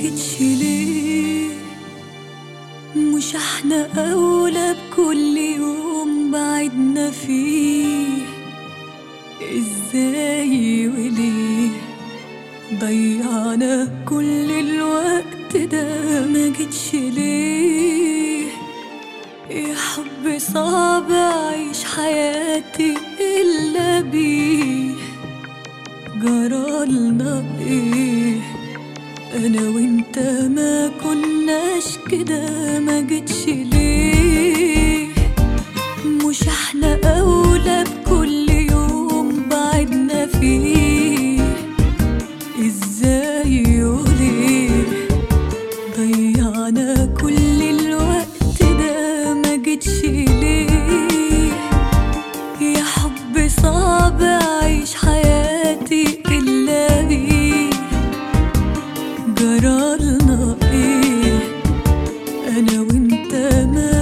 جيتش ليه مش احنا اولى بكل يوم بعدنا فيه ازاي وليه ضيعنا كل الوقت ده ما جيتش ليه يا حب صعب اعيش حياتي الا بيه جرالنا ايه انا وانت ما كناش كده ما جيتش ليه مش احنا اولى بكل يوم بعدنا فيه ازاي وليه ضيعنا كل الوقت ده ما جيتش ليه يا حب صعب اعيش حياتي الا بيه جرالنا ايه انا وانت ما